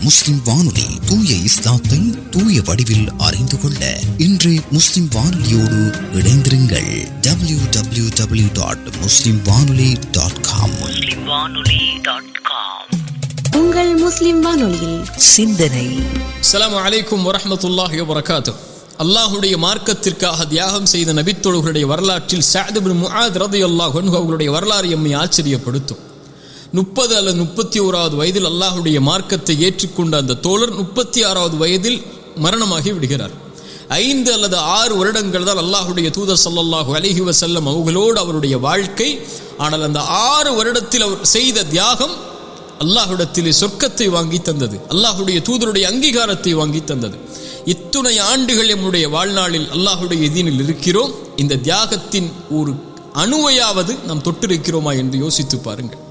முஸ்லிம் வானொலி தூய இஸ்லாத்தை தூய வடிவில் அறிந்து கொள்ள இன்று முஸ்லிம் வானொலியோடு இணைந்திருங்கள் W W W dot Muslim Vanoli dot com உங்கள் முஸ்லிம் வானொலியில் சிந்தனை அஸ்ஸலாமு அலைக்கும் வரஹ்மத்துல்லாஹி வபரகாத்து அல்லாஹுடைய மார்க்கத்திற்காக தியாகம் செய்த நபித்தோழர்களுடைய வரலாற்றில் சாத் பின் முஆத் ரலியல்லாஹு அன்ஹு அவர்களுடைய வரலாறு எம்மை ஆச்சரியப்படுத்தும் முப்பது அல்லது முப்பத்தி ஓராவது வயதில் அல்லாஹுடைய மார்க்கத்தை ஏற்றுக்கொண்ட அந்த தோழர் முப்பத்தி ஆறாவது வயதில் மரணமாகி விடுகிறார் ஐந்து அல்லது ஆறு வருடங்கள் தான் அல்லாஹுடைய தூதர் ஸல்லல்லாஹு அலைஹி வஸல்லம் அவர்களோடு அவருடைய வாழ்க்கை ஆனால் அந்த ஆறு வருடத்தில் அவர் செய்த தியாகம் அல்லாஹ்விடத்திலே சொர்க்கத்தை வாங்கி தந்தது அல்லாஹுடைய தூதருடைய அங்கீகாரத்தை வாங்கி தந்தது இத்துணை ஆண்டுகள் நம்முடைய வாழ்நாளில் அல்லாஹுடைய எதினில் இருக்கிறோம் இந்த தியாகத்தின் ஒரு அணுவையாவது நாம் தொட்டிருக்கிறோமா என்று யோசித்து பாருங்கள்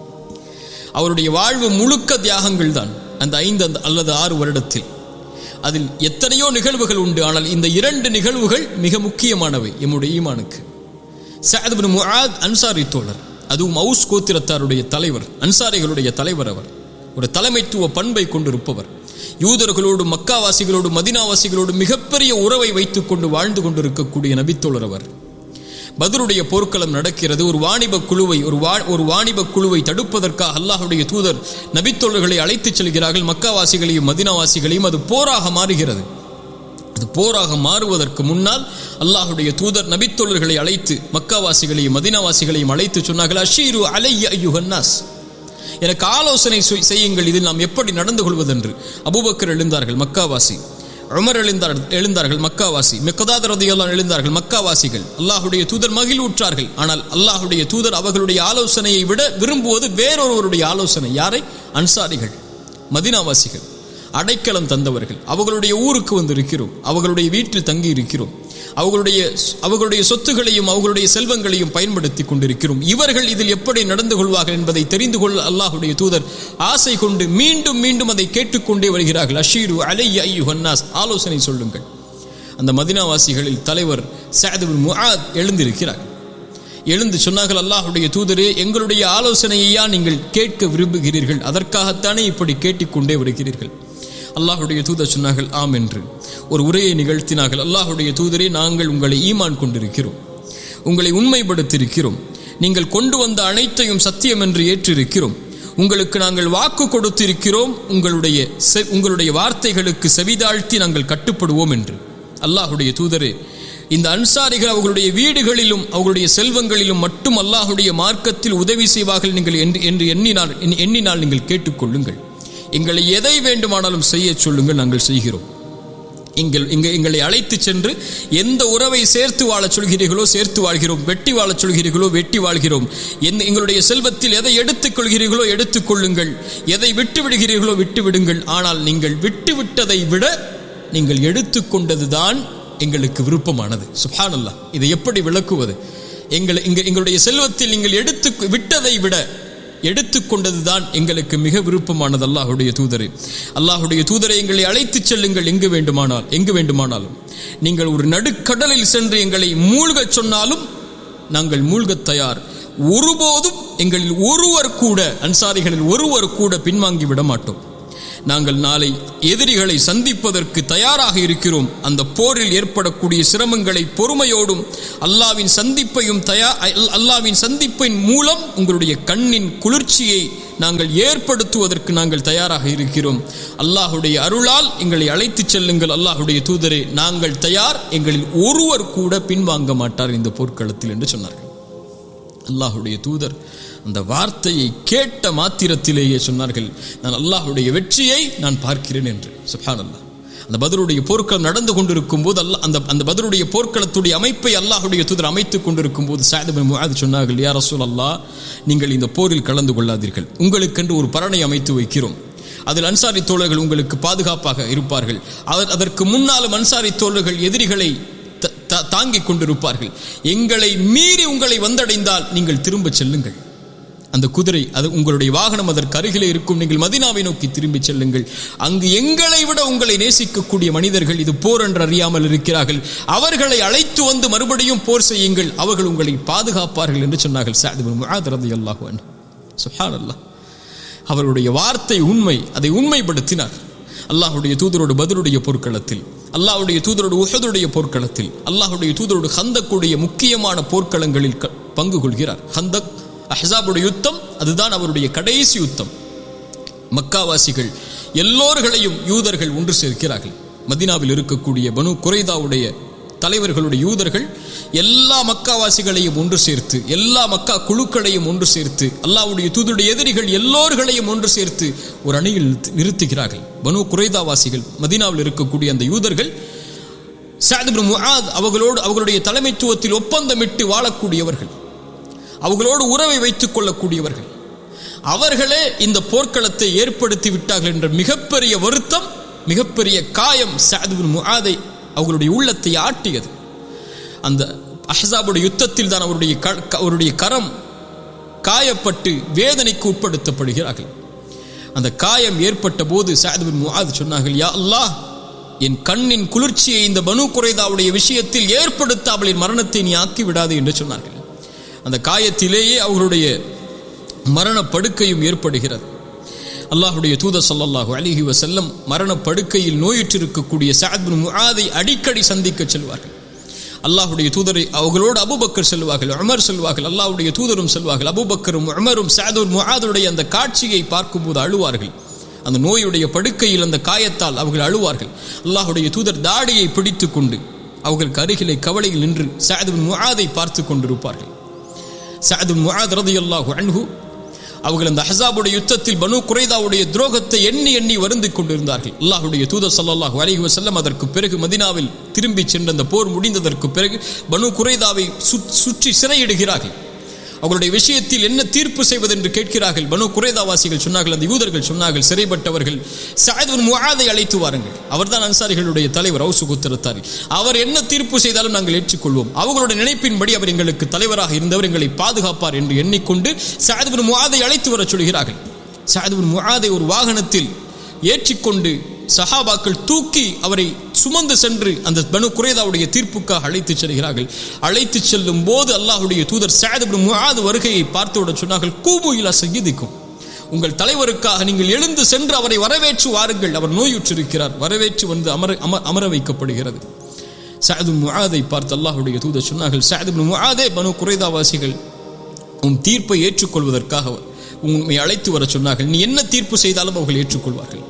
அவருடைய வாழ்வு முழுக்க தியாகங்கள் தான் அந்த ஐந்து அந்த அல்லது ஆறு வருடத்தில் அதில் எத்தனையோ நிகழ்வுகள் உண்டு ஆனால் இந்த இரண்டு நிகழ்வுகள் மிக முக்கியமானவை எம்முடைய ஈமானுக்கு சஅத் பின் முஆத் அன்சாரி தோழர் அதுவும் அவுஸ் கோத்திரத்தாருடைய தலைவர் அன்சாரிகளுடைய தலைவர் அவர் ஒரு தலைமைத்துவ பண்பை கொண்டிருப்பவர் யூதர்களோடு மக்காவாசிகளோடு மதினாவாசிகளோடு மிகப்பெரிய உறவை வைத்துக் கொண்டு வாழ்ந்து கொண்டிருக்கக்கூடிய நபித்தோழர் அவர் பதருடைய போர்க்களம் நடக்கிறது ஒரு வாணிப குழுவை ஒரு வா ஒரு வாணிப குழுவை தடுப்பதற்காக அல்லாஹுடைய தூதர் நபித்தோழர்களை அழைத்துச் செல்கிறார்கள் மக்காவாசிகளையும் மதினாவாசிகளையும் அது போராக மாறுகிறது அது போராக மாறுவதற்கு முன்னால் அல்லாஹுடைய தூதர் நபித்தோழர்களை அழைத்து மக்காவாசிகளையும் மதினாவாசிகளையும் அழைத்து சொன்னார்கள் அஷீரு அலைய ஐயுஹன்னாஸ் எனக்கு ஆலோசனை செய்- செய்யுங்கள் இதில் நாம் எப்படி நடந்து கொள்வதென்று அபூபக்கர் எழுந்தார்கள் மக்காவாசி உமர் எழுந்தார் எழுந்தார்கள் மக்காவாசி மெக்கதாத ரதியெல்லாம் எழுந்தார்கள் மக்காவாசிகள் அல்லாஹுடைய தூதர் மகிழ்வுற்றார்கள் ஆனால் அல்லாஹுடைய தூதர் அவர்களுடைய ஆலோசனையை விட விரும்புவது வேறொருவருடைய ஆலோசனை யாரை அன்சாரிகள் மதினாவாசிகள் அடைக்கலம் தந்தவர்கள் அவர்களுடைய ஊருக்கு வந்து இருக்கிறோம் அவர்களுடைய வீட்டில் தங்கி இருக்கிறோம் அவர்களுடைய அவர்களுடைய சொத்துகளையும் அவர்களுடைய செல்வங்களையும் பயன்படுத்தி கொண்டிருக்கிறோம் இவர்கள் இதில் எப்படி நடந்து கொள்வார்கள் என்பதை தெரிந்து கொள்ள அல்லாஹுடைய தூதர் ஆசை கொண்டு மீண்டும் மீண்டும் அதை கேட்டுக்கொண்டே வருகிறார்கள் அஷீரு அலைய ஐயுஹன்னாஸ் ஆலோசனை சொல்லுங்கள் அந்த மதினாவாசிகளில் தலைவர் சாது முஆத் எழுந்திருக்கிறார் எழுந்து சொன்னார்கள் அல்லாஹுடைய தூதரே எங்களுடைய ஆலோசனையையா நீங்கள் கேட்க விரும்புகிறீர்கள் அதற்காகத்தானே இப்படி கேட்டுக்கொண்டே வருகிறீர்கள் அல்லாஹுடைய தூதர் சொன்னார்கள் ஆம் என்று ஒரு உரையை நிகழ்த்தினார்கள் அல்லாஹுடைய தூதரே நாங்கள் உங்களை ஈமான் கொண்டிருக்கிறோம் உங்களை உண்மைப்படுத்தியிருக்கிறோம் நீங்கள் கொண்டு வந்த அனைத்தையும் சத்தியம் என்று ஏற்றிருக்கிறோம் உங்களுக்கு நாங்கள் வாக்கு கொடுத்திருக்கிறோம் உங்களுடைய செ- உங்களுடைய வார்த்தைகளுக்கு செவிதாழ்த்தி நாங்கள் கட்டுப்படுவோம் என்று அல்லாஹுடைய தூதரே இந்த அன்சாரிகள் அவர்களுடைய வீடுகளிலும் அவர்களுடைய செல்வங்களிலும் மட்டும் அல்லாஹுடைய மார்க்கத்தில் உதவி செய்வார்கள் நீங்கள் என்று என்று எண்ணினால் எண்ணி- எண்ணினால் நீங்கள் கேட்டுக்கொள்ளுங்கள் எங்களை எதை வேண்டுமானாலும் செய்ய சொல்லுங்கள் நாங்கள் செய்கிறோம் எங்கள் இங்க எங்களை அழைத்து சென்று எந்த உறவை சேர்த்து வாழச் சொல்கிறீர்களோ சேர்த்து வாழ்கிறோம் வெட்டி வாழச் சொல்கிறீர்களோ வெட்டி வாழ்கிறோம் என் எங்களுடைய செல்வத்தில் எதை எடுத்துக் கொள்கிறீர்களோ எடுத்துக் கொள்ளுங்கள் எதை விட்டு விடுகிறீர்களோ விட்டு விடுங்கள் ஆனால் நீங்கள் விட்டு விட்டதை விட நீங்கள் எடுத்துக்கொண்டதுதான் எங்களுக்கு விருப்பமானது சுப்ஹானல்லாஹ் இதை எப்படி விளக்குவது எங்கள் எங்க எங்களுடைய செல்வத்தில் நீங்கள் எடுத்து விட்டதை விட எடுத்துக்கொண்டதுதான் எங்களுக்கு மிக விருப்பமானது அல்லாஹுடைய தூதரே அல்லாஹுடைய தூதரை எங்களை அழைத்துச் செல்லுங்கள் எங்கு வேண்டுமானால் எங்கு வேண்டுமானாலும் நீங்கள் ஒரு நடுக்கடலில் சென்று எங்களை மூழ்கச் சொன்னாலும் நாங்கள் மூழ்கத் தயார் ஒருபோதும் எங்களில் ஒருவர் கூட அன்சாரிகளில் ஒருவர் கூட பின்வாங்கி விட மாட்டோம் நாங்கள் நாளை எதிரிகளை சந்திப்பதற்கு தயாராக இருக்கிறோம் அந்த போரில் ஏற்படக்கூடிய சிரமங்களை பொறுமையோடும் அல்லாவின் சந்திப்பையும் தயா அல்- அல்லாவின் சந்திப்பின் மூலம் உங்களுடைய கண்ணின் குளிர்ச்சியை நாங்கள் ஏற்படுத்துவதற்கு நாங்கள் தயாராக இருக்கிறோம் அல்லாஹுடைய அருளால் எங்களை அழைத்துச் செல்லுங்கள் அல்லாஹுடைய தூதரே நாங்கள் தயார் எங்களில் ஒருவர் கூட பின்வாங்க மாட்டார் இந்த போர்க்களத்தில் என்று சொன்னார்கள் அல்லாஹுடைய தூதர் அந்த வார்த்தையை கேட்ட மாத்திரத்திலேயே சொன்னார்கள் நான் அல்லாஹுடைய வெற்றியை நான் பார்க்கிறேன் என்று சுப்ஹான் அல்லாஹ் அந்த பதருடைய போர்க்களம் நடந்து கொண்டிருக்கும் போது அல்லாஹ் அந்த அந்த பதருடைய போர்க்களத்துடைய அமைப்பை அல்லாஹுடைய தூதர் அமைத்துக் கொண்டிருக்கும் போது சாயதம் சொன்னார்கள் யார் ரசூல் அல்லாஹ் நீங்கள் இந்த போரில் கலந்து கொள்ளாதீர்கள் உங்களுக்கென்று ஒரு பரணை அமைத்து வைக்கிறோம் அதில் அன்சாரி தோழர்கள் உங்களுக்கு பாதுகாப்பாக இருப்பார்கள் அவர் அதற்கு முன்னாலும் அன்சாரி தோழர்கள் எதிரிகளை த- த- தாங்கிக் கொண்டிருப்பார்கள் எங்களை மீறி உங்களை வந்தடைந்தால் நீங்கள் திரும்பச் செல்லுங்கள் அந்த குதிரை அது உங்களுடைய வாகனம் அதற்கு அருகிலே இருக்கும் நீங்கள் மதினாவை நோக்கி திரும்பிச் செல்லுங்கள் அங்கு எங்களை விட உங்களை நேசிக்கக்கூடிய மனிதர்கள் இது போர் என்று அறியாமல் இருக்கிறார்கள் அவர்களை அழைத்து வந்து மறுபடியும் போர் செய்யுங்கள் அவர்கள் உங்களை பாதுகாப்பார்கள் என்று சொன்னார்கள் சாதிபு அல்லாஹு சுஹான் அல்லாஹ் அவருடைய வார்த்தை உண்மை அதை உண்மைப்படுத்தினார் அல்லாஹுடைய தூதரோடு பதருடைய போர்க்களத்தில் அல்லாஹுடைய தூதரோடு உஹதுடைய போர்க்களத்தில் அல்லாஹுடைய தூதரோடு ஹந்தக்குடைய முக்கியமான போர்க்களங்களில் க- பங்கு கொள்கிறார் ஹந்தக் அஹ்ஸாபுடைய யுத்தம் அதுதான் அவருடைய கடைசி யுத்தம் மக்காவாசிகள் எல்லோர்களையும் யூதர்கள் ஒன்று சேர்க்கிறார்கள் மதீனாவில் இருக்கக்கூடிய பனு குறைதாவுடைய தலைவர்களுடைய யூதர்கள் எல்லா மக்காவாசிகளையும் ஒன்று சேர்த்து எல்லா மக்கா குழுக்களையும் ஒன்று சேர்த்து அல்லாஹ்வுடைய தூதருடைய எதிரிகள் எல்லோர்களையும் ஒன்று சேர்த்து ஒரு அணியில் நிறுத்துகிறார்கள் பனு குறைதாவாசிகள் மதீனாவில் இருக்கக்கூடிய அந்த யூதர்கள் சாத் இப்னு முஆத் அவர்களோடு அவர்களுடைய தலைமைத்துவத்தில் ஒப்பந்தமிட்டு வாழக்கூடியவர்கள் அவர்களோடு உறவை வைத்துக் கொள்ளக்கூடியவர்கள் அவர்களே இந்த போர்க்களத்தை ஏற்படுத்தி விட்டார்கள் என்ற மிகப்பெரிய வருத்தம் மிகப்பெரிய காயம் சாதுபின் முஆதை அவர்களுடைய உள்ளத்தை ஆட்டியது அந்த அஹ்ஸாபுடைய யுத்தத்தில் தான் அவருடைய க- க- அவருடைய கரம் காயப்பட்டு வேதனைக்கு உட்படுத்தப்படுகிறார்கள் அந்த காயம் ஏற்பட்ட போது சாதுபின் முஆத் சொன்னார்கள் யா அல்லாஹ் என் கண்ணின் குளிர்ச்சியை இந்த பனு குறைதாவுடைய விஷயத்தில் ஏற்படுத்தாமல் என் மரணத்தை நீ ஆக்கி விடாது என்று சொன்னார்கள் அந்த காயத்திலேயே அவர்களுடைய மரண படுக்கையும் ஏற்படுகிறது அல்லாஹுடைய தூதர் ஸல்லல்லாஹு அலைஹி வஸல்லம் மரண படுக்கையில் நோயுற்றிருக்கக்கூடிய சஅத் பின் முஆதை அடிக்கடி சந்திக்க செல்வார்கள் அல்லாஹுடைய தூதரை அவர்களோடு அபூபக்கர் செல்வார்கள் உமர் செல்வார்கள் அல்லாஹ்வுடைய தூதரும் செல்வார்கள் அபூபக்கரும் உமரும் சஅதுல் முஆதுடைய அந்த காட்சியை பார்க்கும்போது அழுவார்கள் அந்த நோயுடைய படுக்கையில் அந்த காயத்தால் அவர்கள் அழுவார்கள் அல்லாஹுடைய தூதர் தாடியை பிடித்துக் கொண்டு அவர்களுக்கு அருகிலே கவலையில் நின்று சஅத் பின் முஆதை பார்த்து கொண்டிருப்பார்கள் சஅது முஆத் ரலியல்லாஹு அன்ஹு அவர்கள் அந்த அஹ்ஸாபுடைய யுத்தத்தில் பனு குறைதாவுடைய துரோகத்தை எண்ணி எண்ணி வருந்திக் கொண்டிருந்தார்கள் அல்லாஹ்வுடைய தூதர் ஸல்லல்லாஹு அலைஹி வஸல்லம் அதற்கு பிறகு மதீனாவில் திரும்பி சென்ற அந்த போர் முடிந்ததற்கு பிறகு பனு குறைதாவை சுற்- சுற்றி சிறையிடுகிறார்கள் அவர்களுடைய விஷயத்தில் என்ன தீர்ப்பு செய்வது என்று கேட்கிறார்கள் பனு குறைதாவாசிகள் சொன்னார்கள் அந்த யூதர்கள் சொன்னார்கள் சிறைப்பட்டவர்கள் சஅத் பின் முஆதை அழைத்து வாருங்கள் அவர்தான் அன்சாரிகளுடைய தலைவர் அவுசு குத்திரத்தாரி அவர் என்ன தீர்ப்பு செய்தாலும் நாங்கள் ஏற்றுக்கொள்வோம் அவர்களுடைய நினைப்பின்படி அவர் எங்களுக்கு தலைவராக இருந்தவர் எங்களை பாதுகாப்பார் என்று எண்ணிக்கொண்டு சஅத் பின் முஆதை அழைத்து வரச் சொல்கிறார்கள் சஅத் பின் முஆதை ஒரு வாகனத்தில் ஏற்றிக்கொண்டு சஹாபாக்கள் தூக்கி அவரை சுமந்து சென்று அந்த பனு குறைதாவுடைய தீர்ப்புக்காக அழைத்துச் செல்கிறார்கள் அழைத்துச் செல்லும் போது அல்லாஹ்வுடைய தூதர் சஅத் இப்னு முஆத் வருகையை பார்த்தவுடன் சொன்னார்கள் கூபு இலா சய்யிதிக்கும் உங்கள் தலைவருக்காக நீங்கள் எழுந்து சென்று அவரை வரவேற்று வாருங்கள் அவர் நோயுற்றிருக்கிறார் வரவேற்று வந்து அமர அம- அமர வைக்கப்படுகிறது சஅத் இப்னு முஆதை பார்த்து அல்லாஹ்வுடைய தூதர் சொன்னார்கள் சஅத் இப்னு முஆதே பனு குறைதாவாசிகள் உன் தீர்ப்பை ஏற்றுக்கொள்வதற்காக உண்மை அழைத்து வர சொன்னார்கள் நீ என்ன தீர்ப்பு செய்தாலும் அவர்கள் ஏற்றுக்கொள்வார்கள்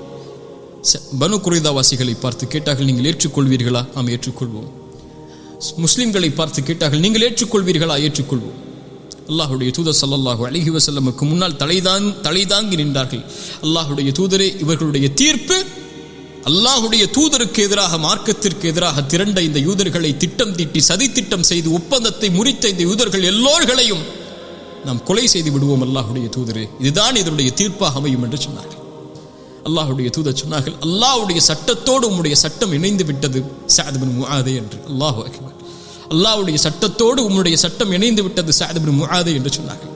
ச- பனு குறைதாவாசிகளை பார்த்து கேட்டார்கள் நீங்கள் ஏற்றுக்கொள்வீர்களா ஆம் ஏற்றுக்கொள்வோம் முஸ்லிம்களை பார்த்து கேட்டார்கள் நீங்கள் ஏற்றுக்கொள்வீர்களா ஏற்றுக்கொள்வோம் அல்லாஹுடைய தூதர் ஸல்லல்லாஹு அலைஹி வஸல்லமுக்கு முன்னால் தலைதான் தலைதாங்கி நின்றார்கள் அல்லாஹுடைய தூதரே இவர்களுடைய தீர்ப்பு அல்லாஹுடைய தூதருக்கு எதிராக மார்க்கத்திற்கு எதிராக திரண்ட இந்த யூதர்களை திட்டம் தீட்டி சதித்திட்டம் செய்து ஒப்பந்தத்தை முறித்த இந்த யூதர்கள் எல்லோர்களையும் நாம் கொலை செய்து விடுவோம் அல்லாஹுடைய தூதரே இதுதான் இதனுடைய தீர்ப்பாக அமையும் என்று சொன்னார்கள் அல்லாஹுடைய தூதர் சொன்னார்கள் அல்லாஹ்வுடைய சட்டத்தோடு உம்முடைய சட்டம் இணைந்து விட்டது சஅத் பின் முஆதே என்று அல்லாஹு அக்பர் அல்லாஹ்வுடைய சட்டத்தோடு உம்முடைய சட்டம் இணைந்து விட்டது சஅத் பின் முஆதே என்று சொன்னார்கள்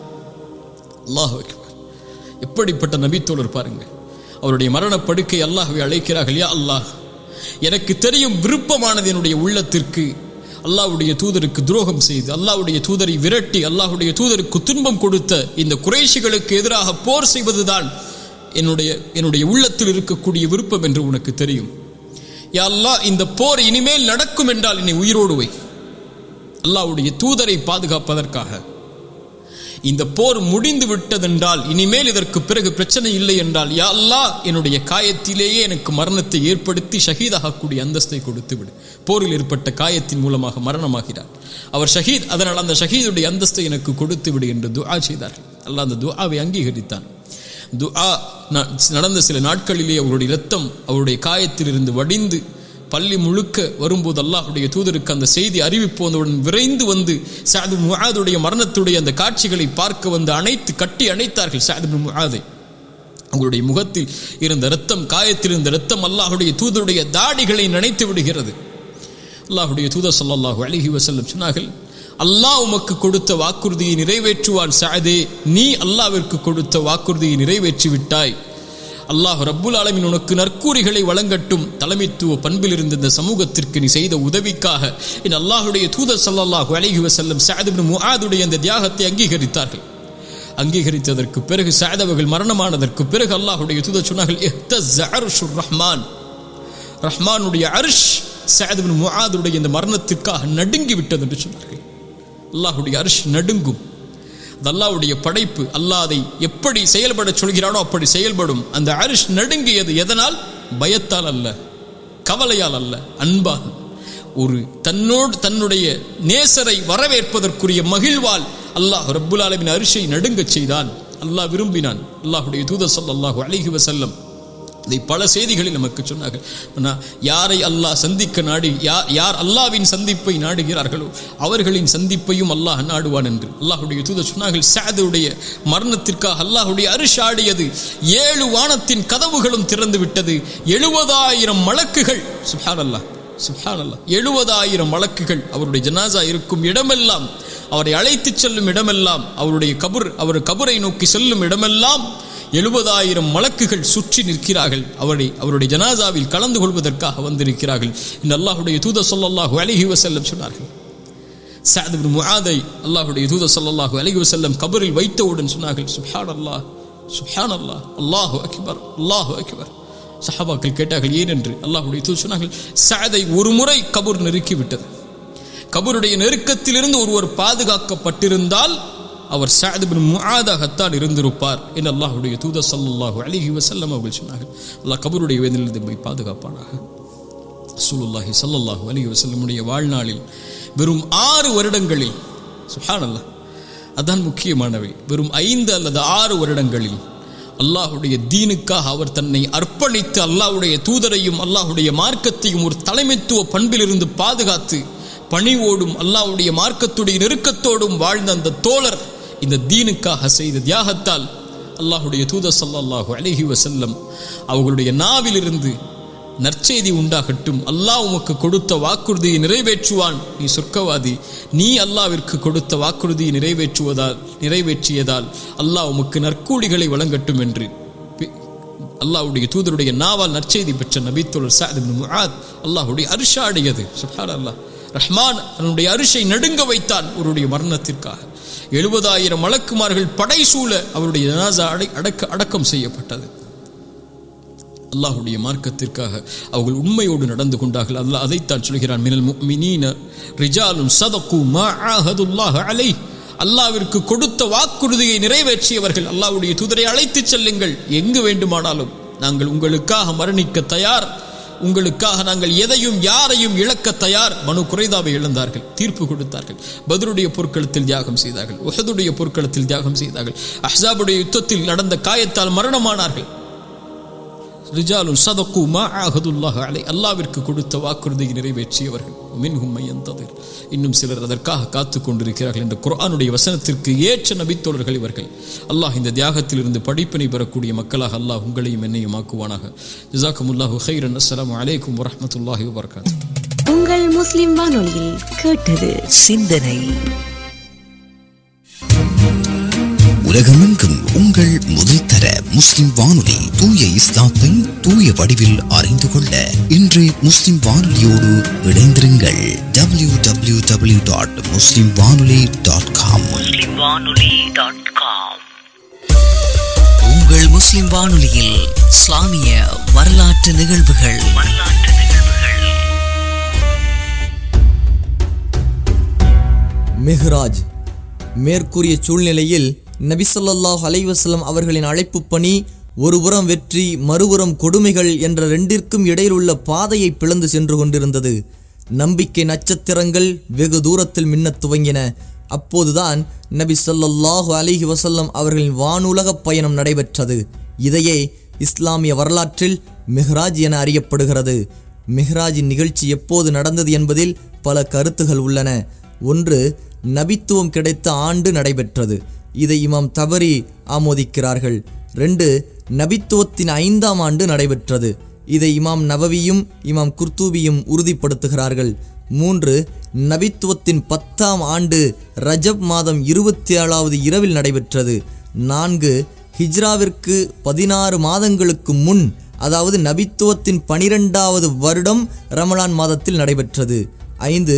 அல்லாஹு அக்பர் எப்படிப்பட்ட நபித்தோழர் பாருங்க அவருடைய மரணப்படுக்கை அல்லாஹ்வை அழைக்கிறார்கள் யா அல்லாஹ் எனக்கு தெரியும் விருப்பமானது என்னுடைய உள்ளத்திற்கு அல்லாஹ்வுடைய தூதருக்கு துரோகம் செய்து அல்லாஹ்வுடைய தூதரை விரட்டி அல்லாஹ்வுடைய தூதருக்கு துன்பம் கொடுத்த இந்த குறைஷிகளுக்கு எதிராக போர் செய்வதுதான் என்னுடைய என்னுடைய உள்ளத்தில் இருக்கக்கூடிய விருப்பம் என்று உனக்கு தெரியும் யா அல்லாஹ் இந்த போர் இனிமேல் நடக்கும் என்றால் என்னை உயிரோடு வை அல்லாஹ்வுடைய தூதரை பாதுகாப்பதற்காக இந்த போர் முடிந்து விட்டதென்றால் இனிமேல் இதற்கு பிறகு பிரச்சனை இல்லை என்றால் யா அல்லாஹ் என்னுடைய காயத்திலேயே எனக்கு மரணத்தை ஏற்படுத்தி ஷஹீதாகக்கூடிய அந்தஸ்தை கொடுத்து விடு போரில் ஏற்பட்ட காயத்தின் மூலமாக மரணமாகிறார் அவர் ஷஹீத் அதனால் அந்த ஷஹீதுடைய அந்தஸ்தை எனக்கு கொடுத்து விடு என்று துஆ செய்தார்கள் அல்லாஹ் அந்த துஆவை அங்கீகரித்தான் துஆ ந- நடந்த சில நாட்களிலே அவருடைய இரத்தம் அவருடைய காயத்திலிருந்து வடிந்து பள்ளி முழுக்க வரும்போது அல்லாஹ்வுடைய தூதருக்கு அந்த செய்தி அறிவிப்பு வந்தவுடன் விரைந்து வந்து சாது முஆதுடைய மரணத்துடைய அந்த காட்சிகளை பார்க்க வந்து அணைத்து கட்டி அணைத்தார்கள் சாது முஆதை அவங்களுடைய முகத்தில் இருந்த இரத்தம் காயத்தில் இருந்த இரத்தம் அல்லாஹ்வுடைய தூதருடைய தாடிகளை நினைத்து விடுகிறது அல்லாஹ்வுடைய தூதர் ஸல்லல்லாஹு அலைஹி வஸல்லம் சொன்னார்கள் அல்லாஹ் உமக்கு கொடுத்த வாக்குறுதியை நிறைவேற்றுவான் சஅதே நீ அல்லாஹ்விற்கு கொடுத்த வாக்குறுதியை நிறைவேற்றி விட்டாய் அல்லாஹ் ரப்புல் ஆலமீன் உனக்கு நற்கூறிகளை வழங்கட்டும் தலைமைத்துவ பண்பில் இருந்த இந்த சமூகத்திற்கு நீ செய்த உதவிக்காக என் அல்லாஹ்வுடைய தூதர் ஸல்லல்லாஹு அலைஹி வஸல்லம் சஅத் இப்னு முஆதுடைய அந்த தியாகத்தை அங்கீகரித்தார்கள் அங்கீகரித்ததற்கு பிறகு சாதவர்கள் மரணமானதற்கு பிறகு அல்லாஹுடைய தூதர் சொன்னார்கள் "இஹ்தஸ்ஸ அர்ஷுர் ரஹ்மான் ரஹ்மானுடைய அரிஷ் சாதுபின் முஆதுடைய இந்த மரணத்திற்காக நடுங்கி விட்டது என்று சொன்னார்கள் அல்லாஹுடைய அரிஷ் நடுங்கும் அது அல்லாஹ்வுடைய படைப்பு அல்லாஹ் அதை எப்படி செயல்பட சொல்கிறானோ அப்படி செயல்படும் அந்த அரிஷ் நடுங்கியது எதனால் பயத்தால் அல்ல கவலையால் அல்ல அன்பால் ஒரு தன்னோடு தன்னுடைய நேசரை வரவேற்பதற்குரிய மகிழ்வால் அல்லாஹ் ரப்புல் ஆலமின் அரிஷை நடுங்கச் செய்தான் அல்லாஹ் விரும்பினான் அல்லாஹுடைய தூதர் ஸல்லல்லாஹு அலைஹி வஸல்லம் இதை பல செய்திகளில் நமக்கு சொன்னார்கள் ஆனா, யாரை அல்லாஹ் சந்திக்க நாடி யார் யார் அல்லாவின் சந்திப்பை நாடுகிறார்களோ அவர்களின் சந்திப்பையும் அல்லாஹ் நாடுவான் என்று அல்லாஹுடைய தூதர் சொன்னார்கள் சாதுடைய மரணத்திற்காக அல்லாஹுடைய அரிசாடியது ஏழு வானத்தின் கதவுகளும் திறந்து விட்டது எழுபதாயிரம் மலக்குகள் சுப்ஹான் அல்லாஹ் சுப்ஹான் அல்லாஹ் எழுபதாயிரம் மலக்குகள் அவருடைய ஜனாசா இருக்கும் இடமெல்லாம் அவரை அழைத்துச் செல்லும் இடமெல்லாம் அவருடைய கபர் அவர் கபரை நோக்கி செல்லும் இடமெல்லாம் எழுபதாயிரம் மலக்குகள் சுற்றி நிற்கிறார்கள் அவரை அவருடைய ஜனாசாவில் கலந்து கொள்வதற்காக வந்திருக்கிறார்கள் இந்த அல்லாஹுடைய தூத சொல்லல்லாஹு அலிஹி வசல்லம் சொன்னார்கள் சாத் இப்னு முஆதை அல்லாஹுடைய தூத ஸல்லல்லாஹு அலைஹி வஸல்லம் கபரில் வைத்தவுடன் சொன்னார்கள் சுப்ஹான் அல்லாஹ் சுப்ஹான் அல்லாஹ் அல்லாஹு அக்பர் அல்லாஹு அக்பர் சஹாபாக்கள் கேட்டார்கள் ஏன் என்று அல்லாஹுடைய தூது சொன்னார்கள் சாதை ஒரு முறை கபூர் நெருக்கி விட்டது கபருடைய நெருக்கத்திலிருந்து ஒருவர் பாதுகாக்கப்பட்டிருந்தால் அவர் சாத் பின் முஆதாகத்தான் இருந்திருப்பார் என்று அல்லாஹுடைய தூதர் ஸல்லல்லாஹு அலைஹி வஸல்லம் அவர்கள் சொன்னார்கள் அல்லாஹ் கபருடைய வேதனிலிருந்து நம்மை பாதுகாப்பானாக ரசூலுல்லாஹி ஸல்லல்லாஹு அலைஹி வஸல்லமுடைய வாழ்நாளில் வெறும் ஆறு வருடங்களில் சுப்ஹானல்லாஹ் அதான் முக்கியமானவை வெறும் ஐந்து அல்லது ஆறு வருடங்களில் அல்லாஹுடைய தீனுக்காக அவர் தன்னை அர்ப்பணித்து அல்லாஹ்வுடைய தூதரையும் அல்லாஹுடைய மார்க்கத்தையும் ஒரு தலைமைத்துவ பண்பிலிருந்து பாதுகாத்து பணிவோடும் அல்லாஹ்வுடைய மார்க்கத்துடைய நெருக்கத்தோடும் வாழ்ந்த அந்த தோழர் இந்த தீனுக்காக செய்த தியாகத்தால் அல்லாஹுடைய தூதர் ஸல்லல்லாஹு அலைஹி வஸல்லம் அவர்களுடைய நாவிலிருந்து நற்செய்தி உண்டாகட்டும் அல்லாஹ் உமக்கு கொடுத்த வாக்குறுதியை நிறைவேற்றுவான் நீ சொர்க்கவாதி நீ அல்லாவிற்கு கொடுத்த வாக்குறுதியை நிறைவேற்றுவதால் நிறைவேற்றியதால் அல்லாஹ் உமக்கு நற்கூலிகளை வழங்கட்டும் என்று பி- அல்லாஹ்வுடைய தூதருடைய நாவால் நற்செய்தி பெற்ற நபித்தோழர் சாத் இப்னு முஆத் அல்லாஹ்வுடைய அரிஷாடியது சுப்ஹான் அல்லாஹ் ரஹ்மான் தன்னுடைய அரிஷை நடுங்க வைத்தான் அவருடைய மரணத்திற்காக எழுபதாயிரம் மலக்குமார்கள் படைசூழ அவருடைய ஜனாசா அடை அடக்க அடக்கம் செய்யப்பட்டது அல்லாஹுடைய மார்க்கத்திற்காக அவர்கள் உண்மையோடு நடந்து கொண்டார்கள் அல்லாஹ் அதைத்தான் சொல்கிறான் மினல் முஃமினீன ரிஜாலும் சதகு மா ஆஹதுல்லாஹ் அலை அல்லாவிற்கு கொடுத்த வாக்குறுதியை நிறைவேற்றியவர்கள் அல்லாஹ்வுடைய தூதரை அழைத்துச் செல்லுங்கள் எங்கு வேண்டுமானாலும் நாங்கள் உங்களுக்காக மரணிக்க தயார் உங்களுக்காக நாங்கள் எதையும் யாரையும் இழக்க தயார் மனு குறைதாவை இழந்தார்கள் தீர்ப்பு கொடுத்தார்கள் பத்ருடைய பொற்களத்தில் தியாகம் செய்தார்கள் உஹதுடைய பொற்களத்தில் தியாகம் செய்தார்கள் அஹ்ஸாபுடைய யுத்தத்தில் நடந்த காயத்தால் மரணமானார்கள் ரிஜாலுன் சதக்கு மா ஆஹதுல்லாஹ் அலை அல்லாவிற்கு கொடுத்த வாக்குறுதியை நிறைவேற்றியவர்கள் மின்ஹும் மையந்ததிர் இன்னும் சிலர் அதற்காக காத்து கொண்டிருக்கிறார்கள் என்ற குர்ஆனுடைய வசனத்திற்கு ஏற்ற நபித்தோழர்கள் இவர்கள் அல்லாஹ் இந்த தியாகத்திலிருந்து படிப்பினை பெறக்கூடிய மக்களாக அல்லாஹ் உங்களையும் என்னையும் ஆக்குவானாக ஜிசாக்கமுல்லாஹு ஹைரன் அஸ்ஸலாமு அலைக்கும் வரஹ்மத்துல்லாஹி வபரகாத்துஹு உங்கள் முஸ்லிம் வானொலியில் கேட்டது சிந்தனை உலகமெங்கும் உங்கள் முதல் தர முஸ்லிம் வானொலி தூய இஸ்லாத்தை தூய வடிவில் அறிந்து கொள்ள இன்று முஸ்லிம் வானொலியோடு இணைந்திருங்கள் W W W dot Muslim Vanoli dot com உங்கள் முஸ்லிம் வானொலியில் இஸ்லாமிய வரலாற்று நிகழ்வுகள் மெஹ்ராஜ் மேற்கூறிய சூழ்நிலையில் நபிசல்லாஹ் அலைவசல்லம் அவர்களின் அழைப்பு பணி ஒருபுறம் வெற்றி மறுபுறம் கொடுமைகள் என்ற ரெண்டிற்கும் இடையில் உள்ள பாதையை பிளந்து சென்று கொண்டிருந்தது நம்பிக்கை நட்சத்திரங்கள் வெகு தூரத்தில் மின்னத் துவங்கின அப்போதுதான் நபி ஸல்லல்லாஹு அலைஹி வஸல்லம் அவர்களின் வானுலகப் பயணம் நடைபெற்றது இதையே இஸ்லாமிய வரலாற்றில் மிஹ்ராஜ் என அறியப்படுகிறது மிஹ்ராஜின் நிகழ்ச்சி எப்போது நடந்தது என்பதில் பல கருத்துகள் உள்ளன ஒன்று நபித்துவம் கிடைத்த ஆண்டு நடைபெற்றது இதை இமாம் தபரி ஆமோதிக்கிறார்கள் ரெண்டு நபித்துவத்தின் ஐந்தாம் ஆண்டு நடைபெற்றது இதை இமாம் நபவியும் இமாம் குர்தூபியும் உறுதிப்படுத்துகிறார்கள் மூன்று நபித்துவத்தின் பத்தாம் ஆண்டு ரஜப் மாதம் இருபத்தி ஏழாவது இரவில் நடைபெற்றது நான்கு ஹிஜ்ராவிற்கு பதினாறு மாதங்களுக்கு முன் அதாவது நபித்துவத்தின் பனிரெண்டாவது வருடம் ரமலான் மாதத்தில் நடைபெற்றது ஐந்து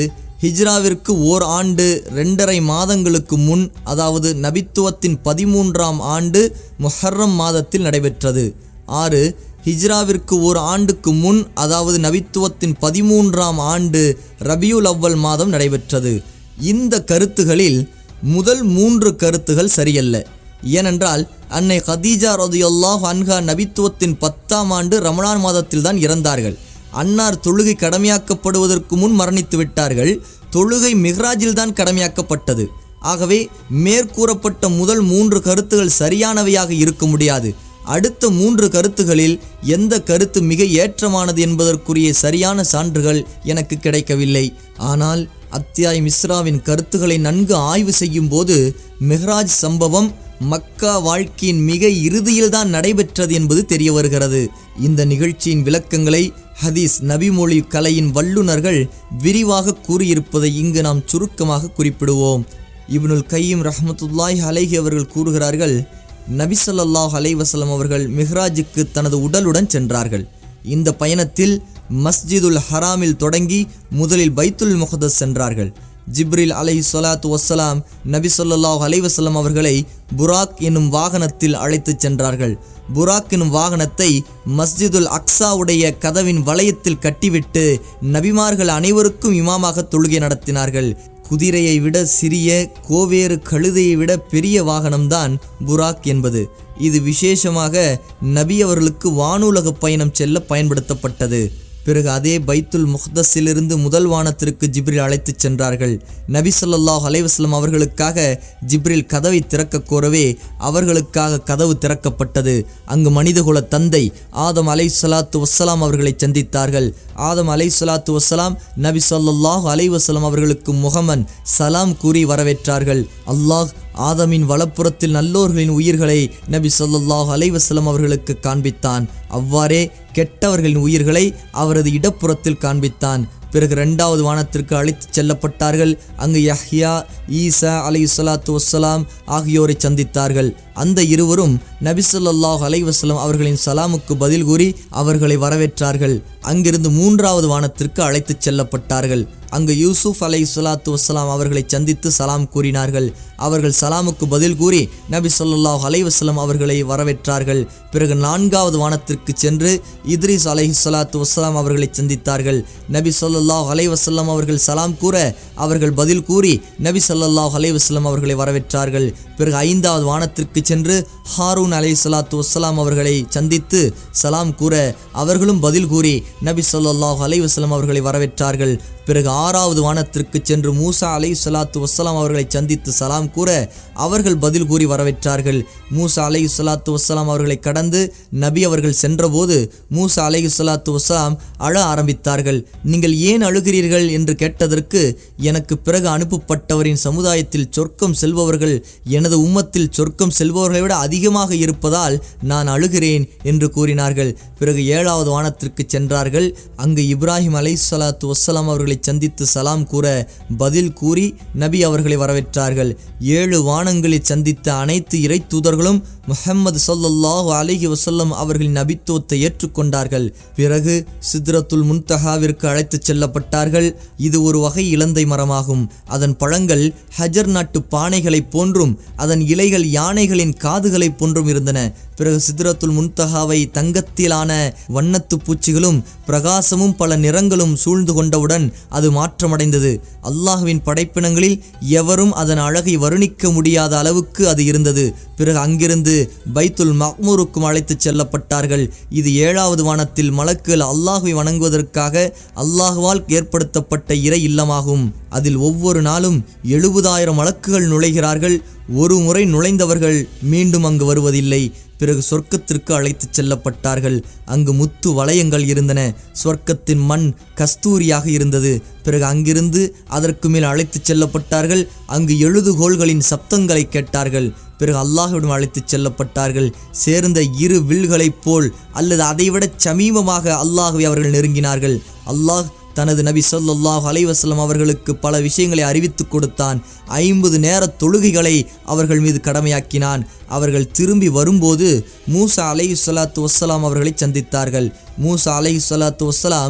ஹிஜ்ராவிற்கு ஓர் ஆண்டு ரெண்டரை மாதங்களுக்கு முன் அதாவது நபித்துவத்தின் பதிமூன்றாம் ஆண்டு முஹர்ரம் மாதத்தில் நடைபெற்றது ஆறு ஹிஜ்ராவிற்கு ஒரு ஆண்டுக்கு முன் அதாவது நபித்துவத்தின் பதிமூன்றாம் ஆண்டு ரபியுல் அவ்வல் மாதம் நடைபெற்றது இந்த கருத்துகளில் முதல் மூன்று கருத்துகள் சரியல்ல ஏனென்றால் அன்னை கதீஜா ரதியுல்லாஹ் அன்ஹா நபித்துவத்தின் பத்தாம் ஆண்டு ரமலான் மாதத்தில் தான் இறந்தார்கள் அன்னார் தொழுகை கடமையாக்கப்படுவதற்கு முன் மரணித்து விட்டார்கள் தொழுகை மிஹ்ராஜில் தான் கடமையாக்கப்பட்டது ஆகவே மேற்கூறப்பட்ட முதல் மூன்று கருத்துகள் சரியானவையாக இருக்க முடியாது அடுத்த மூன்று கருத்துகளில் எந்த கருத்து மிக ஏற்றமானது என்பதற்குரிய சரியான சான்றுகள் எனக்கு கிடைக்கவில்லை ஆனால் அத்தியாய் மிஸ்ராவின் கருத்துக்களை நன்கு ஆய்வு செய்யும் போது மெஹ்ராஜ் சம்பவம் மக்கா வாழ்க்கையின் மிக இறுதியில்தான் நடைபெற்றது என்பது தெரிய வருகிறது இந்த நிகழ்ச்சியின் விளக்கங்களை ஹதீஸ் நபிமொழி கலையின் வல்லுநர்கள் விரிவாக கூறியிருப்பதை இங்கு நாம் சுருக்கமாக குறிப்பிடுவோம் இப்னுல் கையீம் ரஹ்மத்துல்லாஹி அலைஹி அவர்கள் கூறுகிறார்கள் நபி ஸல்லல்லாஹு அலைஹி வஸல்லம் அவர்கள் மிஹ்ராஜுக்கு தனது உடலுடன் சென்றார்கள் இந்த பயணத்தில் மஸ்ஜிதுல் ஹராமில் தொடங்கி முதலில் பைத்துல் முகதஸ் சென்றார்கள் ஜிப்ரில் அலை சொலாத்து வசலாம் நபி ஸல்லல்லாஹு அலைஹி வஸல்லம் அவர்களை புராக் என்னும் வாகனத்தில் அழைத்துச் சென்றார்கள் புராக் என்னும் வாகனத்தை மஸ்ஜிதுல் அக்ஸாவுடைய கதவின் வளையத்தில் கட்டிவிட்டு நபிமார்கள் அனைவருக்கும் இமாமாக தொழுகை நடத்தினார்கள் குதிரையை விட சிறிய கோவேறு கழுதையை விட பெரிய வாகனம்தான் புராக் என்பது இது விசேஷமாக நபி அவர்களுக்கு வானுலக பயணம் செல்ல பயன்படுத்தப்பட்டது பிறகு அதே பைத்துல் முஹ்தஸிலிருந்து முதல் வானத்திற்கு ஜிப்ரில் அழைத்துச் சென்றார்கள் நபி ஸல்லல்லாஹு அலைஹி வஸல்லம் அவர்களுக்காக ஜிப்ரில் கதவை திறக்க கோரவே அவர்களுக்காக கதவு திறக்கப்பட்டது அங்கு மனிதகுல தந்தை ஆதம் அலை சலாத்து வஸ்ஸலாம் அவர்களை சந்தித்தார்கள் ஆதம் அலை சலாத்து வஸ்ஸலாம் நபி ஸல்லல்லாஹு அலைஹி வஸல்லம் அவர்களுக்கு முகமன் சலாம் கூறி வரவேற்றார்கள் அல்லாஹ் ஆதமின் வலப்புறத்தில் நல்லோர்களின் உயிர்களை நபி ஸல்லல்லாஹு அலைஹி வஸல்லம் அவர்களுக்கு காண்பித்தான் அவ்வாறே கெட்டவர்களின் உயிர்களை அவரது இடப்புறத்தில் காண்பித்தான் பிறகு இரண்டாவது வானத்திற்கு அழைத்துச் செல்லப்பட்டார்கள் அங்கு யஹ்யா ஈசா அலை சலாத்து வசலாம் ஆகியோரை சந்தித்தார்கள் அந்த இருவரும் நபி ஸல்லல்லாஹு அலைஹி வஸல்லம் அவர்களின் சலாமுக்கு பதில் கூறி அவர்களை வரவேற்றார்கள் அங்கிருந்து மூன்றாவது வானத்திற்கு அழைத்துச் செல்லப்பட்டார்கள் அங்கு யூசுப் அலை சலாத்து வசலாம் அவர்களை சந்தித்து சலாம் கூறினார்கள் அவர்கள் சலாமுக்கு பதில் கூறி நபி ஸல்லல்லாஹு அலைஹி வஸல்லம் அவர்களை வரவேற்றார்கள் பிறகு நான்காவது வானத்திற்கு சென்று இத்ரிஸ் அலைஹி ஸலாத்து வஸ்ஸலாம் அவர்களை சந்தித்தார்கள் நபி ஸல்லல்லாஹு அலைஹி வஸல்லம் அவர்கள் சலாம் கூற அவர்கள் பதில் கூறி நபி ஸல்லல்லாஹு அலைஹி வஸல்லம் அவர்களை வரவேற்றார்கள் பிறகு ஐந்தாவது வானத்திற்கு சென்று ஹாரூன் அலைஹி ஸலாத்து வஸ்ஸலாம் அவர்களை சந்தித்து சலாம் கூற அவர்களும் பதில் கூறி நபி ஸல்லல்லாஹு அலைஹி வஸல்லம் அவர்களை வரவேற்றார்கள் பிறகு ஆறாவது வானத்திற்கு சென்று மூசா அலை சலாத்து வசலாம் அவர்களை சந்தித்து சலாம் கூற அவர்கள் பதில் கூறி வரவேற்றார்கள் மூசா அலை சலாத்து வசலாம் அவர்களை கடந்து நபி அவர்கள் சென்றபோது மூசா அலை சலாத்து வசலாம் அழ ஆரம்பித்தார்கள் நீங்கள் ஏன் அழுகிறீர்கள் என்று கேட்டதற்கு எனக்கு பிறகு அனுப்பப்பட்டவரின் சமுதாயத்தில் சொர்க்கம் செல்பவர்கள் எனது உம்மத்தில் சொர்க்கம் செல்பவர்களை விட அதிகமாக இருப்பதால் நான் அழுகிறேன் என்று கூறினார்கள் பிறகு ஏழாவது வானத்திற்கு சென்றார்கள் அங்கு இப்ராஹிம் அலை சலாத்து வசலாம் அவர்களை சந்தித்து சலாம் கூற பதில் கூறி நபி அவர்களை வரவேற்றார்கள் ஏழு வானங்களில் சந்தித்த அனைத்து இறை தூதர்களும் முஹம்மது ஸல்லல்லாஹு அலைஹி வஸல்லம் அவர்களின் நபித்துவத்தை ஏற்றுக்கொண்டார்கள் பிறகு சித்ரத்துல் முன்தஹாவிற்கு அழைத்துச் செல்லப்பட்டார்கள் இது ஒரு வகை இலந்தை மரமாகும் அதன் பழங்கள் ஹஜர் நாட்டு பானைகளைப் போன்றும் அதன் இலைகள் யானைகளின் காதுகளைப் போன்றும் இருந்தன பிறகு சித்ரத்துல் முன்தஹாவை தங்கத்திலான வண்ணத்து பூச்சிகளும் பிரகாசமும் பல நிறங்களும் சூழ்ந்து கொண்டவுடன் அது மாற்றமடைந்தது அல்லாஹ்வின் படைப்பினங்களில் எவரும் அதன் அழகை வருணிக்க முடியாத அளவுக்கு அது இருந்தது பிறகு அங்கிருந்து பைத்துல் மக்மூருக்கும் அழைத்துச் செல்லப்பட்டார்கள் இது ஏழாவது வானத்தில் மலக்குகள் அல்லாஹுவை வணங்குவதற்காக அல்லாஹுவால் ஏற்படுத்தப்பட்ட இறை இல்லமாகும் அதில் ஒவ்வொரு நாளும் எழுபதாயிரம் வழக்குகள் நுழைகிறார்கள் ஒரு முறை நுழைந்தவர்கள் மீண்டும் அங்கு வருவதில்லை பிறகு சொர்க்கத்திற்கு அழைத்துச் செல்லப்பட்டார்கள் அங்கு முத்து வளையங்கள் இருந்தன சொர்க்கத்தின் மண் கஸ்தூரியாக இருந்தது பிறகு அங்கிருந்து அதற்கு மேல் அழைத்துச் செல்லப்பட்டார்கள் அங்கு எழுதுகோள்களின் சப்தங்களை கேட்டார்கள் பிறகு அல்லாஹ்விடம் அழைத்துச் செல்லப்பட்டார்கள் சேர்ந்த இரு வில்களைப் போல் அல்லது அதைவிட சமீபமாக அல்லாஹ்வை அவர்கள் நெருங்கினார்கள் அல்லாஹ் தனது நபி ஸல்லல்லாஹு அலைஹி வஸல்லம் அவர்களுக்கு பல விஷயங்களை அறிவித்துக் கொடுத்தான் ஐம்பது நேர தொழுகைகளை அவர்கள் மீது கடமையாக்கினான் அவர்கள் திரும்பி வரும்போது மூசா அலைஹி ஸலாத்து வஸ்ஸலாம் அவர்களை சந்தித்தார்கள் மூசா அலைஹி ஸலாத்து வஸ்ஸலாம்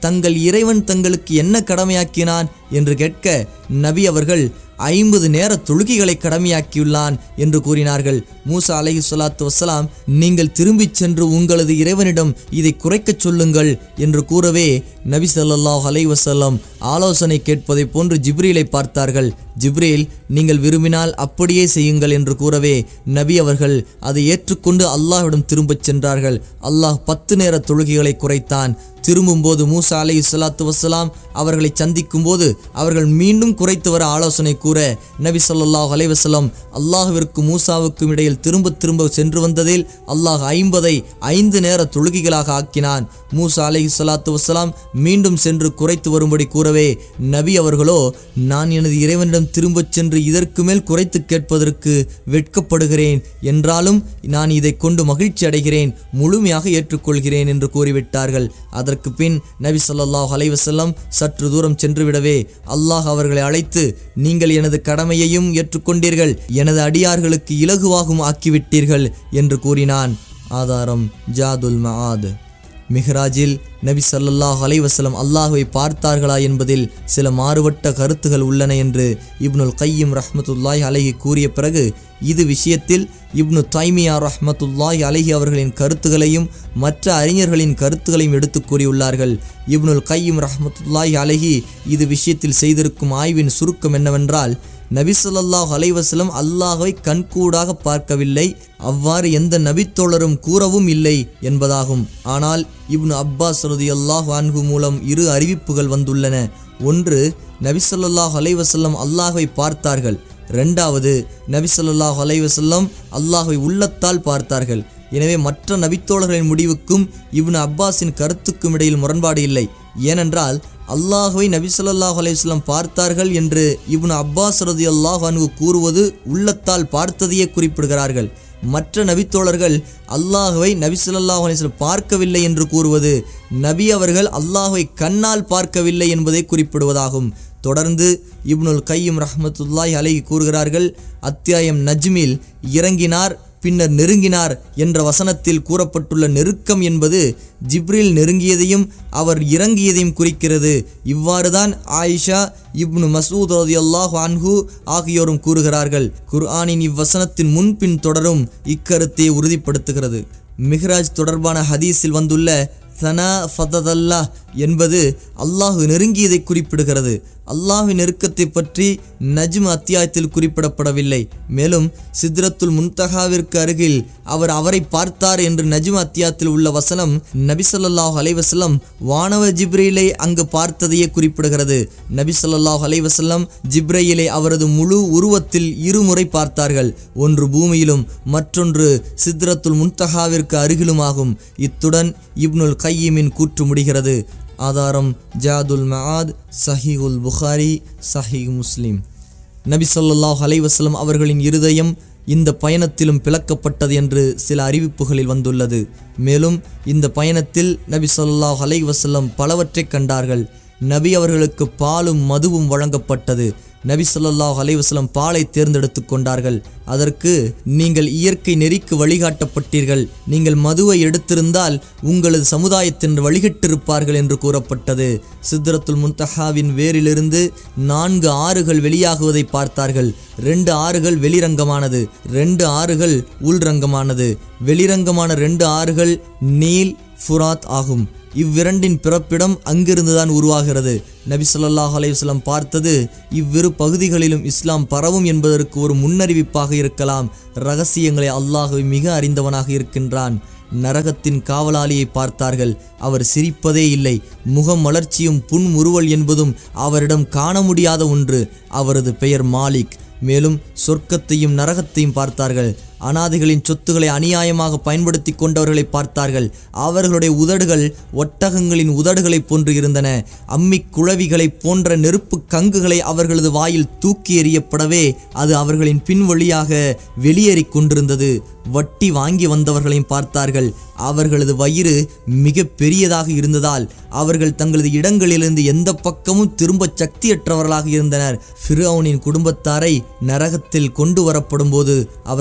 தங்கள் இறைவன் தங்களுக்கு என்ன கடமையாக்கினான் என்று கேட்க நபி அவர்கள் ஐம்பது நேர தொழுகைகளை கடமையாக்கியுள்ளான் என்று கூறினார்கள் மூசா அலைஹி ஸலாத்து வஸ்ஸலாம் நீங்கள் திரும்பிச் சென்று உங்களது இறைவனிடம் இதை குறைக்கச் சொல்லுங்கள் என்று கூறவே நபி ஸல்லல்லாஹு அலைஹி வஸல்லம் ஆலோசனை கேட்பதைப் போன்று ஜிப்ரீலை பார்த்தார்கள் ஜிப்ரீல் நீங்கள் விரும்பினால் அப்படியே செய்யுங்கள் என்று கூறவே நபி அவர்கள் அதை ஏற்றுக்கொண்டு அல்லாஹ்விடம் திரும்பச் சென்றார்கள் அல்லாஹ் பத்து நேர தொழுகைகளை குறைத்தான் திரும்பும்போது மூசா அலை சலாத்து வசலாம் அவர்களை சந்திக்கும் போது அவர்கள் மீண்டும் குறைத்து வர ஆலோசனை கூற நபி ஸல்லல்லாஹு அலைஹி வஸல்லம் அல்லாஹ்விற்கும் மூசாவுக்கும் இடையில் திரும்ப திரும்ப சென்று வந்ததில் அல்லாஹ் ஐம்பதை ஐந்து நேர தொழுகைகளாக ஆக்கினான் மூசா அலைஹி ஸலாத்து வசலாம் மீண்டும் சென்று குறைத்து வரும்படி கூறவே நபி அவர்களோ நான் எனது இறைவனிடம் திரும்பச் சென்று இதற்கு மேல் குறைத்து கேட்பதற்கு வெட்கப்படுகிறேன் என்றாலும் நான் இதை கொண்டு மகிழ்ச்சி அடைகிறேன் முழுமையாக ஏற்றுக்கொள்கிறேன் என்று கூறிவிட்டார்கள் அதற்கு பின் நபி ஸல்லல்லாஹு அலைஹி வஸல்லம் சற்று தூரம் சென்றுவிடவே அல்லாஹ் அவர்களை அழைத்து நீங்கள் எனது கடமையையும் ஏற்றுக்கொண்டீர்கள் எனது அடியார்களுக்கு இலகுவாகவும் ஆக்கிவிட்டீர்கள் என்று கூறினான் ஆதாரம் ஜாதுல் மஆத் மிஹ்ராஜில் நபி ஸல்லல்லாஹு அலைஹி வஸல்லம் அல்லாஹ்வை பார்த்தார்களா என்பதில் சில மாறுபட்ட கருத்துகள் உள்ளன என்று இப்னுல் கையும் ரஹ்மத்துல்லாஹி அலைஹி கூறிய பிறகு இது விஷயத்தில் இப்னு தைமியா ரஹ்மத்துல்லாஹி அலைஹி அவர்களின் கருத்துகளையும் மற்ற அறிஞர்களின் கருத்துகளையும் எடுத்து கூறியுள்ளார்கள் இப்னுல் கையும் ரஹ்மத்துல்லாஹி அலைஹி இது விஷயத்தில் செய்திருக்கும் ஆய்வின் சுருக்கம் என்னவென்றால் நபி ஸல்லல்லாஹு அலைஹி வஸல்லம் அல்லாஹ்வை கண்கூடாக பார்க்கவில்லை அவ்வாறு எந்த நபித்தோழரும் கூறவும் இல்லை என்பதாகும் ஆனால் இப்னு அப்பாஸ் ரலியல்லாஹு அன்ஹு மூலம் இரு அறிவிப்புகள் வந்துள்ளன ஒன்று நபி ஸல்லல்லாஹு அலைஹி வஸல்லம் அல்லாஹ்வை பார்த்தார்கள் ரெண்டாவது நபி ஸல்லல்லாஹு அலைஹி வஸல்லம் அல்லாஹ்வை உள்ளத்தால் பார்த்தார்கள் எனவே மற்ற நபித்தோழர்களின் முடிவுக்கும் இப்னு அப்பாஸின் கருத்துக்கும் இடையில் முரண்பாடு இல்லை ஏனென்றால் அல்லாஹுவை நபி ஸல்லல்லாஹு அலைஹி வஸல்லம் பார்த்தார்கள் என்று இப்னு அப்பாஸ் ரலியல்லாஹு அன்ஹு கூறுவது உள்ளத்தால் பார்த்ததையே குறிப்பிடுகிறார்கள் மற்ற நபித்தோழர்கள் அல்லாஹுவை நபி ஸல்லல்லாஹு அலைஹி வஸல்லம் பார்க்கவில்லை என்று கூறுவது நபி அவர்கள் அல்லாஹுவை கண்ணால் பார்க்கவில்லை என்பதை குறிப்பிடுவதாகும் தொடர்ந்து இப்னுல் கையும் ரஹ்மத்துல்லாஹி அலைஹி கூறுகிறார்கள் அத்தியாயம் நஜ்மில் இறங்கினார் பின்னர் நெருங்கினார் என்ற வசனத்தில் கூறப்பட்டுள்ள நெருக்கம் என்பது ஜிப்ரில் நெருங்கியதையும் அவர் இறங்கியதையும் குறிக்கிறது இவ்வாறுதான் ஆயிஷா இப்னு மசூத் ரலியல்லாஹு அன்ஹு ஆகியோரும் கூறுகிறார்கள் குர்ஆனின் இவ்வசனத்தின் முன்பின் தொடரும் இக்கருத்தை உறுதிப்படுத்துகிறது மிஹ்ராஜ் தொடர்பான ஹதீஸில் வந்துள்ள சனா ஃபததல்லா என்பது அல்லாஹ் நெருங்கியதை குறிப்பிடுகிறது அல்லாஹ்வின் நெருக்கத்தை பற்றி நஜ்ம் அத்தியாயத்தில் குறிப்பிடப்படவில்லை மேலும் சித்ரத்துல் முன்தகாவிற்கு அருகில் அவர் அவரை பார்த்தார் என்று நஜ்ம் அத்தியாயத்தில் உள்ள வசனம் நபி ஸல்லல்லாஹு அலைஹி வஸல்லம் வானவ ஜிப்ரீலை அங்கு பார்த்ததையே குறிப்பிடுகிறது நபி ஸல்லல்லாஹு அலைஹி வஸல்லம் ஜிப்ரையிலை அவரது முழு உருவத்தில் இருமுறை பார்த்தார்கள் ஒன்று பூமியிலும் மற்றொன்று சித்ரத்துல் முன்தகாவிற்கு அருகிலுமாகும் இத்துடன் இப்னுல் கையீமின் கூற்று முடிகிறது ஆதாரம் ஜாதுல் மஆத் சஹீஹுல் புகாரி சஹீஹ் முஸ்லிம் நபி ஸல்லல்லாஹு அலைஹி வஸல்லம் அவர்களின் இருதயம் இந்த பயணத்திலும் பிளக்கப்பட்டது என்று சில அறிவிப்புகளில் வந்துள்ளது மேலும் இந்த பயணத்தில் நபி ஸல்லல்லாஹு அலைஹி வஸல்லம் பலவற்றைக் கண்டார்கள் நபி அவர்களுக்கு பாலும் மதுவும் வழங்கப்பட்டது நபி ஸல்லல்லாஹு அலைஹி வஸல்லம் பாலை தேர்ந்தெடுத்து கொண்டார்கள் அதற்கு நீங்கள் இயற்கை நெறிக்கு வழிகாட்டப்பட்டீர்கள் நீங்கள் மதுவை எடுத்திருந்தால் உங்களது சமுதாயத்தினர் வழிகட்டிருப்பார்கள் என்று கூறப்பட்டது சித்ரத்துல் முன்தஹாவின் வேரிலிருந்து நான்கு ஆறுகள் வெளியாகுவதை பார்த்தார்கள் ரெண்டு ஆறுகள் வெளிரங்கமானது ரெண்டு ஆறுகள் உள்ரங்கமானது வெளிரங்கமான ரெண்டு ஆறுகள் நீல் ஃபுராத் ஆகும் இவ்விரண்டின் பிறப்பிடம் அங்கிருந்துதான் உருவாகிறது நபி ஸல்லல்லாஹு அலைஹி வஸல்லம் பார்த்தது இவ்விரு பகுதிகளிலும் இஸ்லாம் பரவும் என்பதற்கு ஒரு முன்னறிவிப்பாக இருக்கலாம் ரகசியங்களை அல்லாஹ் மிக அறிந்தவனாக இருக்கின்றான் நரகத்தின் காவலாளியை பார்த்தார்கள் அவர் சிரிப்பதே இல்லை முகம் மலர்ச்சியும் புன்முறுவல் என்பதும் அவரிடம் காண முடியாத ஒன்று அவரது பெயர் மாலிக் மேலும் சொர்க்கத்தையும் நரகத்தையும் பார்த்தார்கள் அனாதைகளின் சொத்துக்களை அநியாயமாக பயன்படுத்தி கொண்டவர்களை பார்த்தார்கள் அவர்களுடைய உதடுகள் ஒட்டகங்களின் உதடுகளைப் போன்று இருந்தன அம்மிக் குழவிகளைப் போன்ற நெருப்பு கங்குகளை அவர்களது வாயில் தூக்கி எறியப்படவே அது அவர்களின் பின் வழியாக வெளியேறிக் கொண்டிருந்தது வட்டி வாங்கி வந்தவர்களையும் பார்த்தார்கள் அவர்களது வயிறு மிக பெரியதாக இருந்ததால் அவர்கள் தங்களது இடங்களிலிருந்து எந்த பக்கமும் திரும்ப சக்தியற்றவர்களாக இருந்தனர் ஃபிரௌனின் குடும்பத்தாரை நரகத்தில் கொண்டு வரப்படும் போது அவர்கள் இவர்கள்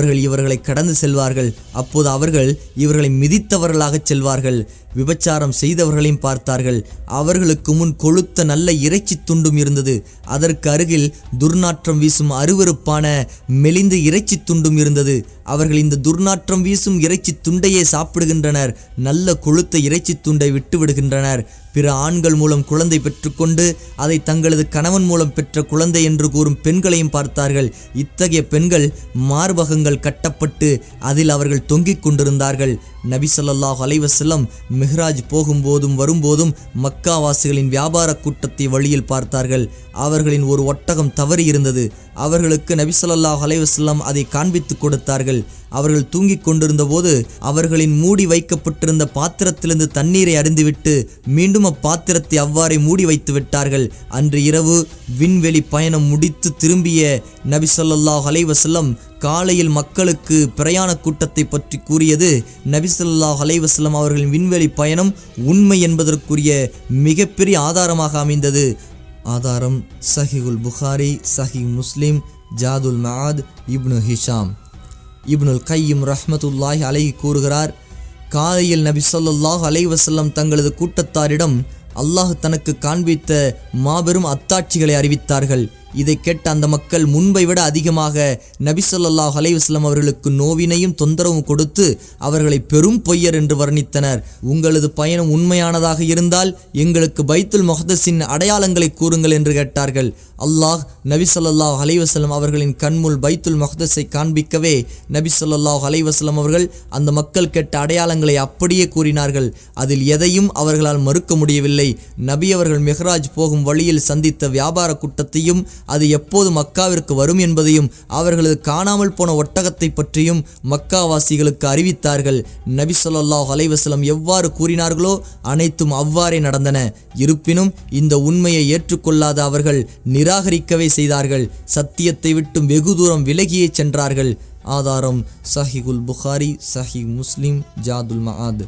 அவர்களை கடந்து செல்வார்கள் அப்போது அவர்கள் இவர்களை மிதித்தவர்களாகச் செல்வார்கள் விபச்சாரம் செய்தவர்களையும் பார்த்தார்கள் அவர்களுக்கு முன் கொழுத்த நல்ல இறைச்சி துண்டும் இருந்தது அதற்கு அருகில் துர்நாற்றம் வீசும் அருவருப்பான மெலிந்த இறைச்சி துண்டும் இருந்தது அவர்கள் இந்த துர்நாற்றம் வீசும் இறைச்சி துண்டையே சாப்பிடுகின்றனர் நல்ல கொழுத்த இறைச்சி துண்டை விட்டு விடுகின்றனர் பிற ஆண்கள் மூலம் குழந்தை பெற்றுக்கொண்டு அதை தங்களது கணவன் மூலம் பெற்ற குழந்தை என்று கூறும் பெண்களையும் பார்த்தார்கள் இத்தகைய பெண்கள் மார்பகங்கள் கட்டப்பட்டு அதில் அவர்கள் தொங்கிக் கொண்டிருந்தார்கள் நபி ஸல்லல்லாஹு அலைஹி வஸல்லம் மிஹ்ராஜ் போகும்போதும் வரும்போதும் மக்காவாசிகளின் வியாபார கூட்டத்தை வழியில் பார்த்தார்கள் அவர்களின் ஒரு ஒட்டகம் தவறி இருந்தது அவர்களுக்கு நபி ஸல்லல்லாஹு அலைஹி வஸல்லம் அதை காண்பித்து கொடுத்தார்கள் அவர்கள் தூங்கிக் கொண்டிருந்த போது அவர்களின் மூடி வைக்கப்பட்டிருந்த பாத்திரத்திலிருந்து தண்ணீரை அருந்திவிட்டு மீண்டும் அப்பாத்திரத்தை அவ்வாறே மூடி வைத்து விட்டார்கள் அன்று இரவு விண்வெளி பயணம் முடித்து திரும்பிய நபி ஸல்லல்லாஹு அலைஹி வஸல்லம் காலையில் மக்களுக்கு பிரயாண கூட்டத்தை பற்றி கூறியது நபி ஸல்லல்லாஹு அலைஹி வஸல்லம் அவர்களின் விண்வெளி பயணம் உண்மை என்பதற்குரிய மிகப்பெரிய ஆதாரமாக அமைந்தது ஆதாரம் சஹிகுல் புகாரி சஹி முஸ்லிம் ஜாதுல் மஆத் இப்னு ஹிஷாம் இப்னுல் கையும் ரஹ்மத்துல்லாஹி அலைஹி கூறுகிறார் காலையில் நபி ஸல்லல்லாஹு அலைஹி வஸல்லம் தங்களது கூட்டத்தாரிடம் அல்லாஹ் தனக்கு காண்பித்த மாபெரும் அத்தாட்சிகளை அறிவித்தார்கள் இதை கேட்ட அந்த மக்கள் முன்பை விட அதிகமாக நபி ஸல்லல்லாஹு அலைஹி வஸல்லம் அவர்களுக்கு நோவினையும் தொந்தரவும் கொடுத்து அவர்களை பெரும் பொய்யர் என்று வர்ணித்தனர் உங்களது பயணம் உண்மையானதாக இருந்தால் எங்களுக்கு பைத்துல் முஹதஸின் அடையாளங்களை கூறுங்கள் என்று கேட்டார்கள் அல்லாஹ் நபி ஸல்லல்லாஹு அலைஹி வஸல்லம் அவர்களின் கண்முல் பைத்துல் முஹதஸை காண்பிக்கவே நபி ஸல்லல்லாஹு அலைஹி வஸல்லம் அவர்கள் அந்த மக்கள் கேட்ட அடையாளங்களை அப்படியே கூறினார்கள் அதில் எதையும் அவர்களால் மறுக்க முடியவில்லை நபி அவர்கள் மிஹ்ராஜ் போகும் வழியில் சந்தித்த வியாபார கூட்டத்தையும் அது எப்போது மக்காவிற்கு வரும் என்பதையும் அவர்களது காணாமல் போன ஒட்டகத்தை பற்றியும் மக்காவாசிகளுக்கு அறிவித்தார்கள் நபி ஸல்லல்லாஹு அலைஹி வஸல்லம் எவ்வாறு கூறினார்களோ அனைத்தும் அவ்வாறே நடந்தன இருப்பினும் இந்த உண்மையை ஏற்றுக்கொள்ளாத அவர்கள் நிராகரிக்கவே செய்தார்கள் சத்தியத்தை விட்டும் வெகு தூரம் விலகியே சென்றார்கள் ஆதாரம் சஹிகுல் புகாரி சஹி முஸ்லிம் ஜாதுல் மஆத்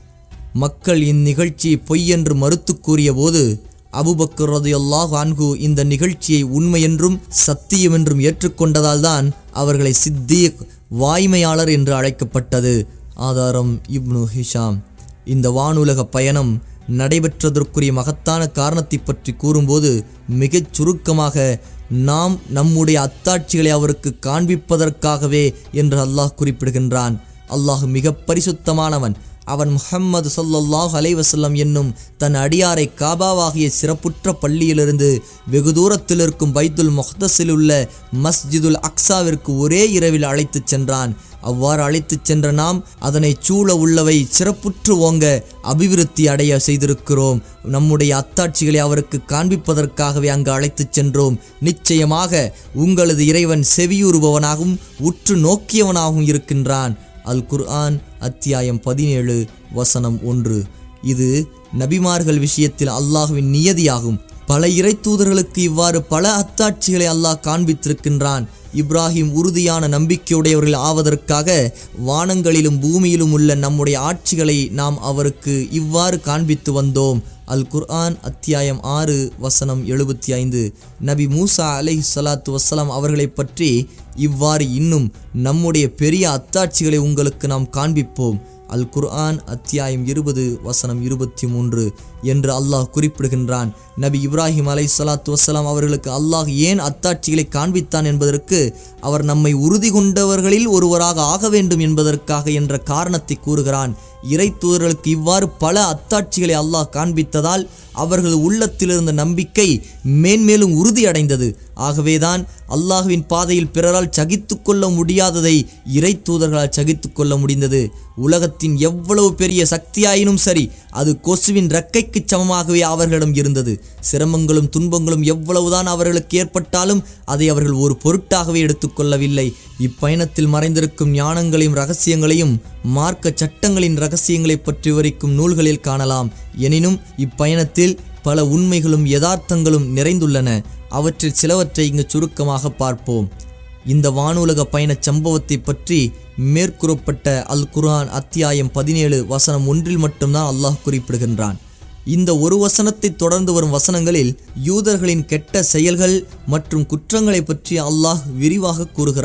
மக்கள் இந்நிகழ்ச்சியை பொய் என்று மறுத்து கூறியபோது அபுபக்கர் ரதியல்லாஹு அன்ஹு இந்த நிகழ்ச்சியை உண்மையென்றும் சத்தியம் என்றும் ஏற்றுக்கொண்டதால் தான் அவர்களை சித்தீக் வாய்மையாளர் என்று அழைக்கப்பட்டது ஆதாரம் இப்னு ஹிஷாம் இந்த வானுலக பயணம் நடைபெற்றதற்குரிய மகத்தான காரணத்தை பற்றி கூறும்போது மிகச் சுருக்கமாக நாம் நம்முடைய அத்தாட்சிகளை அவருக்கு காண்பிப்பதற்காகவே என்று அல்லாஹ் குறிப்பிடுகின்றான் அல்லாஹ் மிக பரிசுத்தமானவன் அவன் முஹம்மது ஸல்லல்லாஹு அலைஹி வஸல்லம் என்னும் தன் அடியாரை காபாவாகிய சிறப்புற்ற பள்ளியிலிருந்து வெகு தூரத்தில் இருக்கும் பைத்துல் முஹ்தஸில் உள்ள மஸ்ஜிதுல் அக்ஸாவிற்கு ஒரே இரவில் அழைத்துச் சென்றான் அவ்வாறு அழைத்துச் சென்ற நாம் அதனை சூழ உள்ளவை சிறப்புற்று ஓங்க அபிவிருத்தி அடைய செய்திருக்கிறோம் நம்முடைய அத்தாட்சிகளை அவருக்கு காண்பிப்பதற்காகவே அங்கு அழைத்துச் சென்றோம் நிச்சயமாக உங்களது இறைவன் செவியுறுபவனாகவும் உற்று நோக்கியவனாகவும் இருக்கின்றான் அல் குர்ஆன் அத்தியாயம் பதினேழு வசனம் ஒன்று இது நபிமார்கள் விஷயத்தில் அல்லாஹ்வின் நியதியாகும் பல இறை தூதர்களுக்கு இவ்வாறு பல அத்தாட்சிகளை அல்லாஹ் காண்பித்திருக்கின்றான் இப்ராஹிம் உறுதியான நம்பிக்கையுடையவர்கள் ஆவதற்காக வானங்களிலும் பூமியிலும் உள்ள நம்முடைய ஆட்சிகளை நாம் அவருக்கு இவ்வாறு காண்பித்து வந்தோம் அல் குர்ஆன் அத்தியாயம் ஆறு வசனம் எழுபத்தி ஐந்து நபி மூசா அலைஹி ஸலாத்து வஸ்ஸலாம் அவர்களைப் பற்றி இவ்வாறு இன்னும் நம்முடைய பெரிய அத்தாட்சிகளை உங்களுக்கு நாம் காண்பிப்போம் அல் குர்ஆன் அத்தியாயம் இருபது வசனம் இருபத்தி மூன்று என்று அல்லாஹ் குறிப்பிடுகின்றான் நபி இப்ராஹிம் அலை சலாத்து வசலாம் அவர்களுக்கு அல்லாஹ் ஏன் அத்தாட்சிகளை காண்பித்தான் என்பதற்கு அவர் நம்மை உறுதி கொண்டவர்களில் ஒருவராக ஆக வேண்டும் என்பதற்காக என்ற காரணத்தை கூறுகிறான் இறை தூதர்களுக்கு இவ்வாறு பல அத்தாட்சிகளை அல்லாஹ் காண்பித்ததால் அவர்கள் உள்ளத்தில் இருந்த நம்பிக்கை மேன்மேலும் உறுதியடைந்தது ஆகவேதான் அல்லாஹ்வின் பாதையில் பிறரால் சகித்து கொள்ள முடியாததை இறை தூதர்களால் சகித்து கொள்ள முடிந்தது உலகத்தின் எவ்வளவு பெரிய சக்தியாயினும் சரி அது கொசுவின் ரெக்கைக்கு சமமாகவே அவர்களிடம் இருந்தது சிரமங்களும் துன்பங்களும் எவ்வளவுதான் அவர்களுக்கு ஏற்பட்டாலும் அதை அவர்கள் ஒரு பொருட்டாகவே எடுத்துக்கொள்ளவில்லை இப்பயணத்தில் மறைந்திருக்கும் ஞானங்களையும் ரகசியங்களையும் மார்க்க சட்டங்களின் ரகசியங்களை பற்றி விவரிக்கும் நூல்களில் காணலாம் எனினும் இப்பயணத்தில் பல உண்மைகளும் யதார்த்தங்களும் நிறைந்துள்ளன அவற்றில் சிலவற்றை இங்கு சுருக்கமாக பார்ப்போம் இந்த வானுலக பயணச் சம்பவத்தை பற்றி மேற்கூறப்பட்ட அல் குர்ஆன் அத்தியாயம் பதினேழு வசனம் ஒன்றில் மட்டும்தான் அல்லாஹ் குறிப்பிடுகின்றான் இந்த ஒரு வசனத்தை தொடர்ந்து வரும் வசனங்களில் யூதர்களின் கெட்ட செயல்கள் மற்றும் குற்றங்களை பற்றி அல்லாஹ் விரிவாக கூறுகிறான்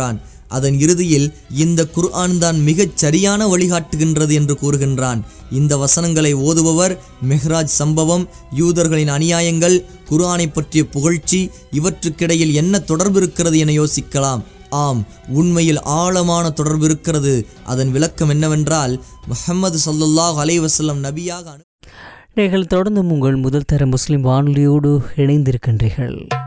அதன் இறுதியில் இந்த குர்ஆன் தான் மிகச் சரியான வழிகாட்டுகின்றது என்று கூறுகின்றான் இந்த வசனங்களை ஓதுபவர் மெஹ்ராஜ் சம்பவம் யூதர்களின் அநியாயங்கள் குர்ஆனை பற்றிய புகழ்ச்சி இவற்றுக்கிடையில் என்ன தொடர்பு இருக்கிறது என யோசிக்கலாம் ஆம் உண்மையில் ஆழமான தொடர்பு இருக்கிறது அதன் விளக்கம் என்னவென்றால் முஹம்மது ஸல்லல்லாஹு அலைஹி வஸல்லம் நபியாக அனு நீங்கள் தொடர்ந்தும் உங்கள் முதல் தர முஸ்லிம் வானொலியோடு இணைந்திருக்கின்றீர்கள்